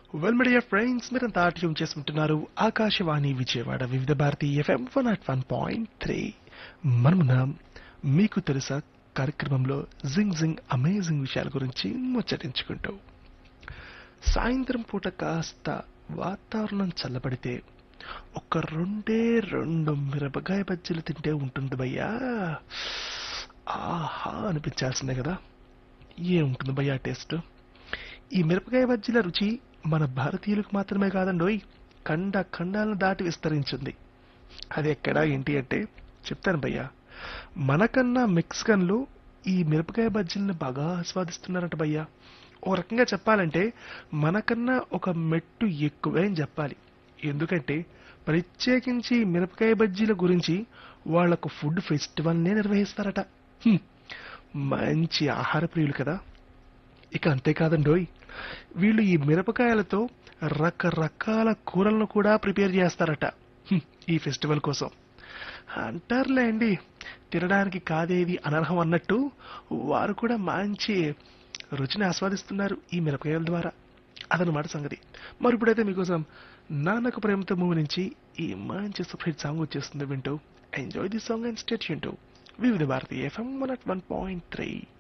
Well media friends మీరంతా ఆటం చేసుకుంటున్నారు Akashvani Vijayawada Vividh Bharati FM one naught one point three మనమున్నాం మీకు తెలుసా కార్యక్రమంలో జింగ్ జింగ్ అమేజింగ్ విషయాల గురించి ముచ్చటించుకుంటూ సాయంత్రం పూట కాస్త వాతావరణం చల్లబడితే ఒక రెండే రెండు మిరపకాయ బజ్జీలు తింటే ఉంటుంది భయ్యా ఆహా అనిపించాల్సిందే కదా ఏముంటుంది భయ్యా టేస్ట్ ఈ మిరపకాయ బజ్జీల రుచి మన భారతీయులకు మాత్రమే కాదండోయ్ ఖండ ఖండాలను దాటి విస్తరించింది అది ఎక్కడా ఏంటి అంటే చెప్తాను భయ్యా మనకన్నా మెక్సికన్లు ఈ మిరపకాయ బజ్జీలను బాగా ఆస్వాదిస్తున్నారట భయ్యా ఓ రకంగా చెప్పాలంటే మనకన్నా ఒక మెట్టు ఎక్కువే అని చెప్పాలి ఎందుకంటే ప్రత్యేకించి ఈ మిరపకాయ బజ్జీల గురించి వాళ్లకు ఫుడ్ ఫెస్టివల్నే నిర్వహిస్తారట హ్మ్. మంచి ఆహార ప్రియులు కదా ఇక అంతేకాదండోయ్ వీళ్ళు ఈ మిరపకాయలతో రకరకాల కూరలను కూడా ప్రిపేర్ చేస్తారట హ్మ్, ఈ ఫెస్టివల్ కోసం అంటారులే అండి తినడానికి కాదేది అనర్హం అన్నట్టు వారు కూడా మంచి రుచిని ఆస్వాదిస్తున్నారు ఈ మిరపకాయల ద్వారా అదనమాట సంగతి మరి ఇప్పుడైతే మీకోసం నాన్నకు ప్రేమతో మూవీ నుంచి ఈ మంచి సపరేట్ సాంగ్ వచ్చేస్తుంది వింటూ enjoy the song and state Vividh Bharati FM one at one point three